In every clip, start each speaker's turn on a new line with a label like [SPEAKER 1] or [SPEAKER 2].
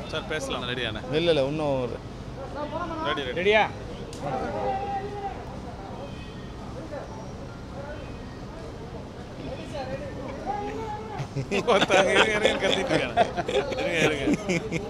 [SPEAKER 1] sir பேசலாம் ரெடியாண்ணே
[SPEAKER 2] இல்லை இல்லை இன்னும் ஒரு
[SPEAKER 1] ரெடி ரெடி
[SPEAKER 3] ரெடியா
[SPEAKER 1] ஒருத்தங்க இருங்க இருங்க கத்திட்டு இருக்காங்க இருங்க இருங்க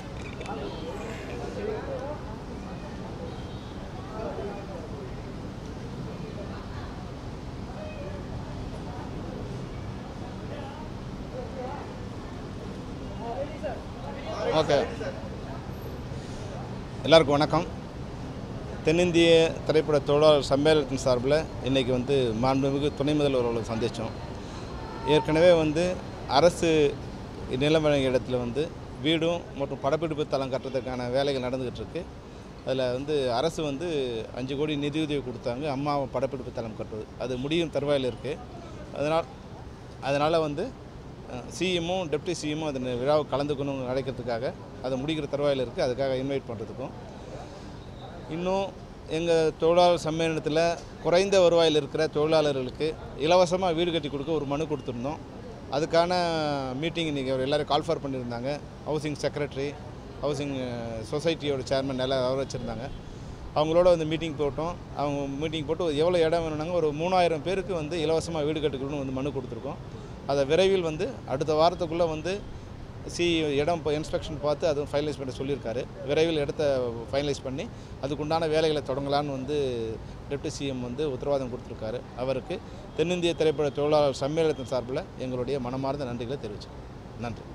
[SPEAKER 2] ஓகே எல்லாருக்கும் வணக்கம் தென்னிந்திய திரைப்பட தொழிலாளர் சம்மேளனத்தின் சார்பில் இன்றைக்கி வந்து மாண்புமிகு துணை முதல்வர் அவர்களை சந்தித்தோம் ஏற்கனவே வந்து அரசு நிலம் வழங்கிய இடத்துல வந்து வீடும் மற்றும் படப்பிடிப்பு தளம் கட்டுறதுக்கான வேலைகள் நடந்துக்கிட்டு இருக்கு அதில் வந்து அரசு வந்து அஞ்சு கோடி நிதியுதவி கொடுத்தாங்க அம்மா படப்பிடிப்பு தளம் கட்டுறது அது முடியும் தருவாயில் இருக்குது அதனால் அதனால் வந்து சிஎம்மும் டெப்டி சிஎம்மும் அந்த விழாவை கலந்துக்கணும் அழைக்கிறதுக்காக அதை முடிக்கிற தருவாயில் இருக்குது அதுக்காக இன்வைட் பண்ணுறதுக்கும் இன்னும் எங்கள் தொழிலாளர் சம்மேளனத்தில் குறைந்த வருவாயில் இருக்கிற தொழிலாளர்களுக்கு இலவசமாக வீடு கட்டி கொடுக்க ஒரு மனு கொடுத்துருந்தோம் அதுக்கான மீட்டிங் இன்றைக்கி அவர் எல்லோரும் கால்ஃபர் பண்ணியிருந்தாங்க ஹவுசிங் செக்ரட்டரி ஹவுசிங் சொசைட்டியோட சேர்மன் எல்லாம் அவர் வச்சுருந்தாங்க அவங்களோட வந்து மீட்டிங் போட்டோம் அவங்க மீட்டிங் போட்டு எவ்வளோ இடம் வேணும்னாங்க ஒரு மூணாயிரம் பேருக்கு வந்து இலவசமாக வீடு கட்டுக்கணும்னு வந்து மனு கொடுத்துருக்கோம் அதை விரைவில் வந்து அடுத்த வாரத்துக்குள்ளே வந்து சி இடம் இப்போ இன்ஸ்பெக்ஷன் பார்த்து அதுவும் ஃபைனலைஸ் பண்ண சொல்லியிருக்காரு விரைவில் இடத்த ஃபைனலைஸ் பண்ணி அதுக்குண்டான வேலைகளை தொடங்கலான்னு வந்து டெப்டி சிஎம் வந்து உத்தரவாதம் கொடுத்துருக்காரு அவருக்கு தென்னிந்திய திரைப்பட தொழிலாளர் சம்மேளனத்தின் சார்பில் எங்களுடைய மனமார்ந்த நன்றிகளை தெரிவிச்சோம் நன்றி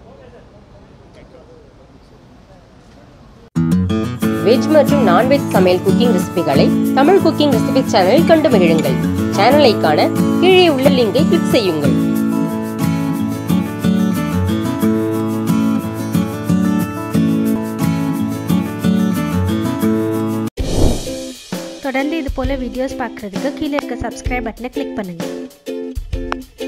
[SPEAKER 4] வெஜ் மற்றும் நான்வெஜ் சமையல் குக்கிங் ரெசிபிகளை தமிழ் குக்கிங் ரெசிபி சேனலில் கண்டு மகிழுங்கள் சேனலை காண கீழே உள்ள லிங்கை கிளிக் செய்யுங்கள்
[SPEAKER 5] தொடர்ந்து இது போல் வீடியோஸ் பார்க்குறதுக்கு கீழே இருக்க சப்ஸ்கிரைப் பட்டனை கிளிக் பண்ணுங்கள்